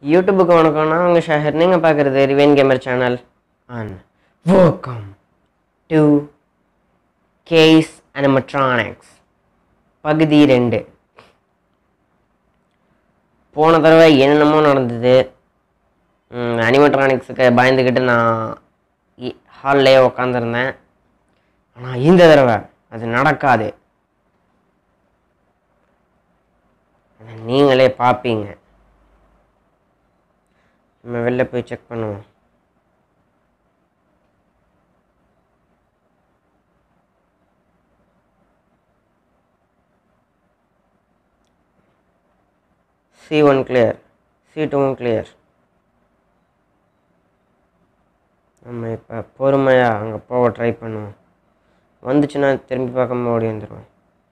யூடியூபுக்கு வணக்கம்னா உங்கள் ஷஹர் நீங்கள் பார்க்குறது Riven gamer channel and welcome to Case animatronics பகுதி ரெண்டு போன தடவை என்னென்னமோ நடந்தது அனிமட்ரானிக்ஸுக்கு பயந்துக்கிட்டு நான் ஹால்லேயே உக்காந்துருந்தேன் ஆனால் இந்த தடவை அது நடக்காது அதை நீங்களே பார்ப்பீங்க நம்ம வெளில போய் செக் பண்ணுவோம் சி ஒன் கிளியர் சி டூவும் கிளியர் நம்ம இப்போ பொறுமையாக அங்கே போக ட்ரை பண்ணுவோம் வந்துச்சுன்னா திரும்பி பார்க்காம ஓடி வந்துடுவோம்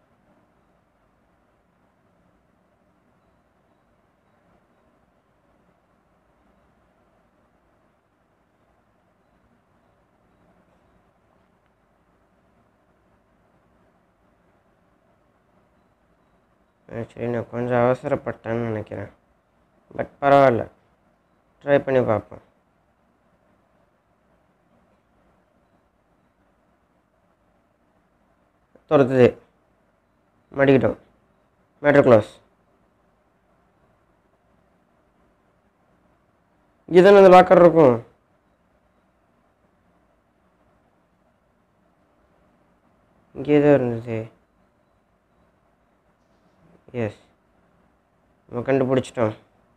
ஆக்சுவலி நான் கொஞ்சம் அவசரப்பட்டேன்னு நினைக்கிறேன் பட் பரவாயில்ல ட்ரை பண்ணி பார்ப்போம் துரத்துது மாட்டிக்கிட்டோம் மேட்ரு க்ளோஸ் இங்கே தானே அந்த லாக்கர் இருக்கும் இங்கே தான் இருந்தது எஸ் நம்ம கண்டுபிடிச்சிட்டோம்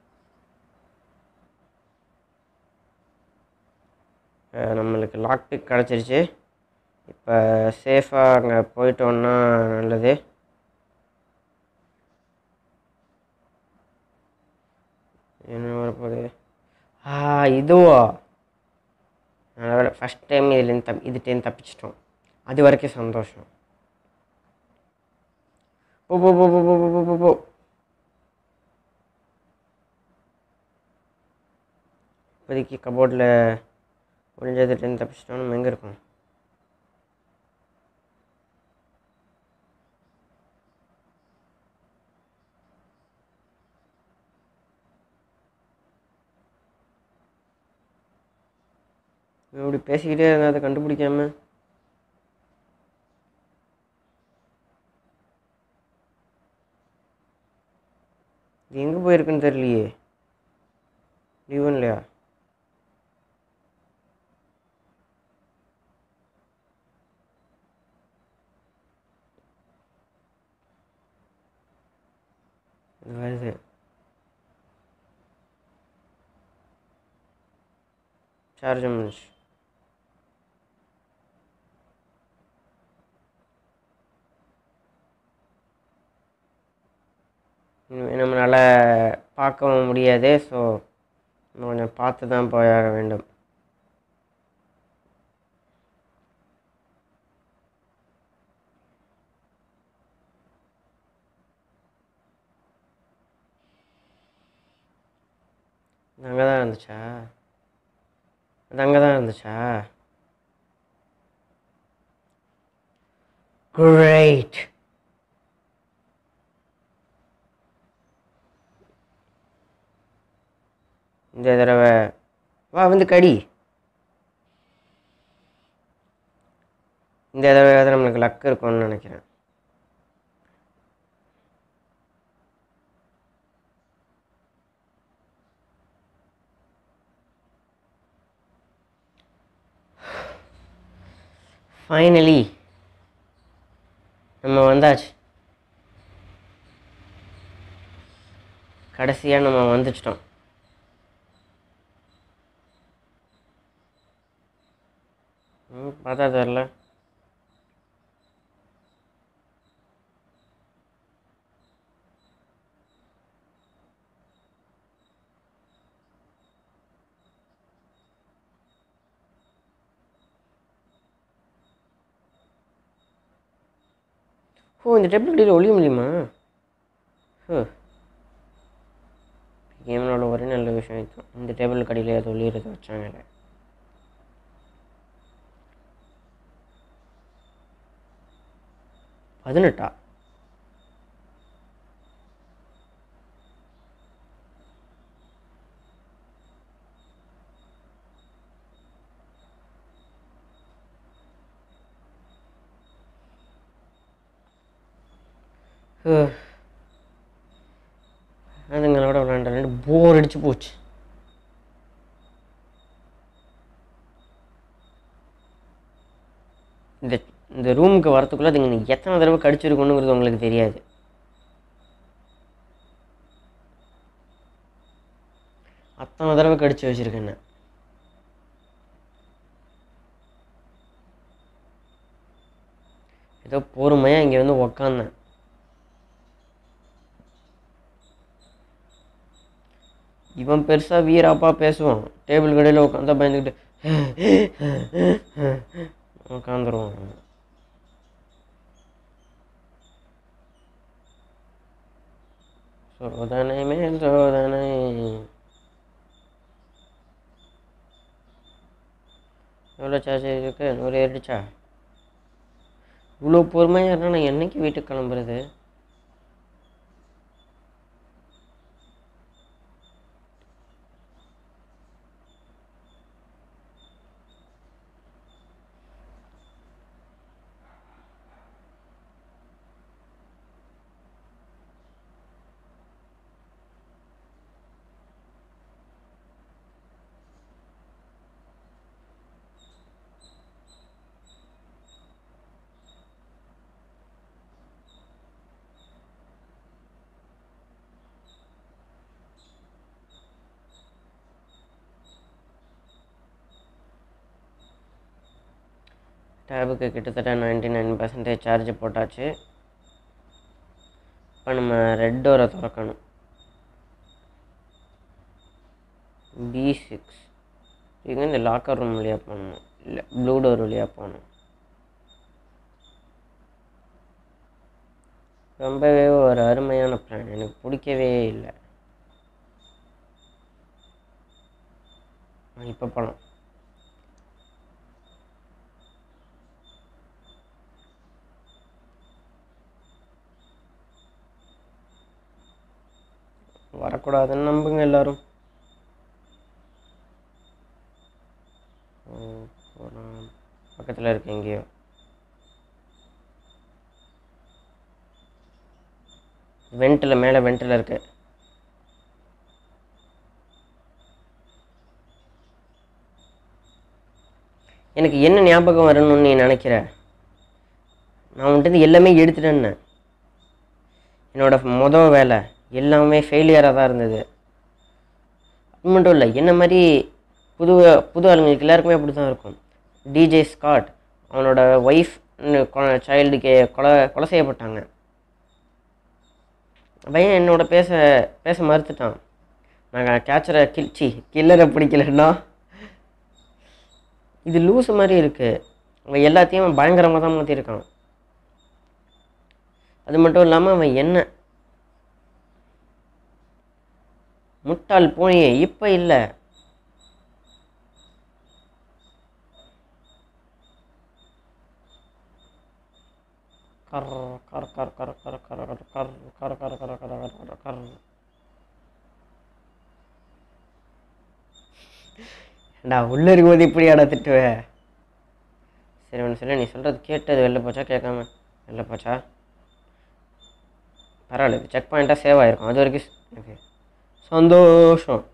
அஹ் நம்மளுக்கு லாக் பிக் கிடச்சிருச்சு இப்போ சேஃபாக அங்கே போயிட்டோன்னா நல்லது என்ன வரப்போகுது ஆ இதுவா நல்ல ஃபஸ்ட் டைம் இதுலேருந்து தப் இதுட்டேருந்து தப்பிச்சிட்டோம் அது வரைக்கும் சந்தோஷம் போ போ போ போ போ போ, போ போ போ இப்போதைக்கு கபோர்டில் ஒளிஞ்சதுலேருந்து தப்பிச்சிட்டோம் நம்ம எங்கே இருக்கோம் இப்படி பேசிக்கிட்டே இருந்தால் அதை கண்டுபிடிக்காம இது எங்கே போயிருக்குன்னு தெரியலையே லீவன் இல்லையா இது வருது சார்ஜ் முடிச்சு இனிமே நம்மளால் பார்க்கவும் முடியாது ஸோ நம்ம கொஞ்சம் பார்த்து தான் போயாக வேண்டும் இது அங்கே தான் இருந்துச்சா அது அங்கே தான் இருந்துச்சா கிரேட் இந்த தடவை வா வந்து கடி இந்த தடவை நம்மளுக்கு லக் இருக்கும்னு நினைக்கிறேன் ஃபைனலி நம்ம வந்தாச்சு கடைசியாக நம்ம வந்துச்சிட்டோம் ம் பார்த்தா தெரில ஓ இந்த டேபிள் கடியில் ஒளிய முடியுமா ஹோ கேமரோட ஒரே நல்ல விஷயம் இதுதான் இந்த டேபிள் கடியில் அது ஒளியறது வச்சாங்க பதினெட்டா அதுங்களோட விளையாண்டு போர் அடிச்சு போச்சு இந்த இந்த ரூமுக்கு வரத்துக்குள்ளே அதுங்க எத்தனை தடவை கடிச்சிருக்கணுங்கிறது உங்களுக்கு தெரியாது அத்தனை தடவை கடிச்சு வச்சிருக்கேன் நான். ஏதோ பொறுமையாக இங்கே வந்து உக்காந்தேன் இவன் பெருசாக வீராப்பா பேசுவான் டேபிள் கடையில் உட்காந்தா பயந்துக்கிட்டு உட்காந்துருவான் சோதனை மேல் சோதனை எவ்வளோ சார்ஜ் இருக்கு நூறு ஏறிடுச்சா இவ்வளோ பொறுமையாக இருந்தால் நான் என்னைக்கு வீட்டுக்கு கிளம்புறது டேபுக்கு கிட்டத்தட்ட நைன்டி நைன் பர்சன்டேஜ் சார்ஜ் போட்டாச்சு இப்போ நம்ம ரெட் டோரை திறக்கணும் பி சிக்ஸ் இது இந்த லாக்கர் ரூம் வழியாக போகணும் இல்லை ப்ளூ டோர் வழியாக போகணும் ரொம்பவே ஒரு அருமையான பிளான் எனக்கு பிடிக்கவே இல்லை இப்போ போகலாம் வரக்கூடாதுன்னு நம்புங்க எல்லாரும் ம், போலாம். பக்கத்தில் இருக்கு எங்கேயோ வெண்ட்டில் மேலே வெண்ட்டில் இருக்கு எனக்கு என்ன ஞாபகம் வரணும்னு நீ நினைக்கிற நான் உன்கிட்ட எல்லாமே எடுத்துட்டேன்னு என்னோட மொதல் வேலை எல்லாமே ஃபெயிலியராக தான் இருந்தது அது மட்டும் இல்லை என்ன மாதிரி புது புது ஆளுங்களுக்கு எல்லாருக்குமே அப்படி தான் இருக்கும் டிஜே ஸ்காட் அவனோட ஒய்ஃப் சைல்டுக்கு கொலை கொலை செய்யப்பட்டாங்க பையன் என்னோட பேச பேச மறுத்துட்டான் நான் கேச்சரை கில்ச்சி கில்லரை பிடிக்கலன்னா இது லூஸ் மாதிரி இருக்குது அவன் எல்லாத்தையும் பயங்கரமாக தான் மாற்றிருக்கான் அது மட்டும் இல்லாமல் அவன் என்ன முட்டாள் போனியே இப்போ இல்லை கர் கர் கர் கர் கர் கர் கர் கர் கர் கர் கர் கர் கர் கர் ஏண்டா உள்ள இருக்கும்போது இப்படி அட திட்டுவ சரி ஒன்று சொல்லு நீ சொல்கிறது கேட்டது வெளில போச்சா கேட்காம வெளில போச்சா பரவாயில்ல இது செக் பாயிண்ட்டாக சேவ் ஆகிருக்கும் அது வரைக்கும் ஸ்- எனக்கு சந்தோஷம்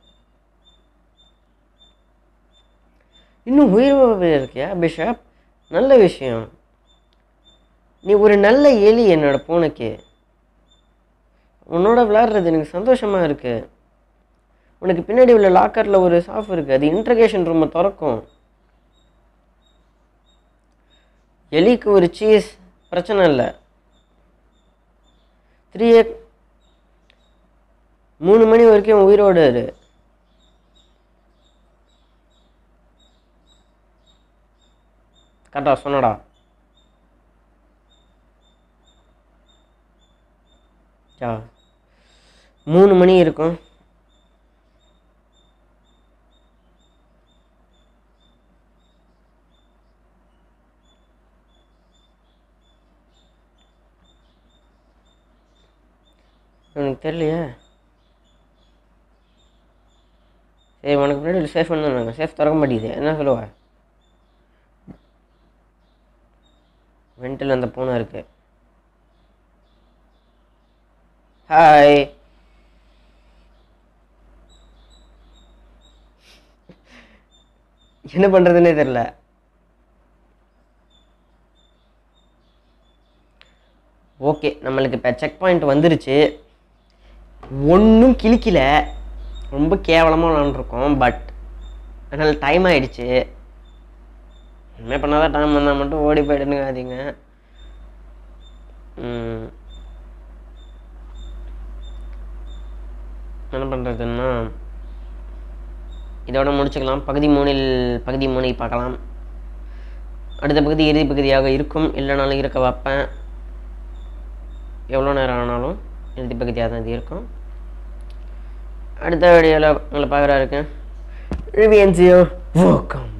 இன்னும் உயிர் இருக்கியா பிஷப் நல்ல விஷயம் நீ ஒரு நல்ல எலி என்னோட பூனைக்கு உன்னோட விளையாடுறது எனக்கு சந்தோஷமாக இருக்கு உனக்கு பின்னாடி உள்ள லாக்கரில் ஒரு சாஃப் இருக்குது அது இன்ட்ரகேஷன் ரூமை திறக்கும் எலிக்கு ஒரு சீஸ் பிரச்சனை இல்லை த்ரீ மூணு மணி வரைக்கும் உயிரோடு இரு கரெக்டா சொன்னடா யா மூணு மணி இருக்கும் எனக்கு தெரியலையே சரி உனக்கு முன்னாடி சேஃப் பண்ணாங்க சேஃப் திறக்க மாட்டேங்குது என்ன சொல்லுவ வெண்டில் அந்த பூனை இருக்கு ஹாய் என்ன பண்ணுறதுன்னே தெரில ஓகே நம்மளுக்கு இப்போ செக் பாயிண்ட் வந்துருச்சு ஒன்றும் கிளிக்கல ரொம்ப கேவலமாக விளாண்டுருக்கோம் பட் அதனால் டைம் ஆயிடுச்சு இனிமேல் பண்ணாதான் டைம் வந்தால் மட்டும் ஓடி போயிடுனுங்காதீங்க ம். என்ன பண்ணுறதுன்னா இதோட முடிச்சுக்கலாம் பகுதி மூணில் பகுதி மூணை பார்க்கலாம் அடுத்த பகுதி இறுதி பகுதியாக இருக்கும் இல்லைனாலும் இருக்க வைப்பேன் எவ்வளோ நேரம் ஆனாலும் இறுதி பகுதியாக தான் இது இருக்கும் அடுத்த வீடியோவில் உங்களை பார்க்குறா இருக்கேன் ரிவியன்சியோ வெல்கம்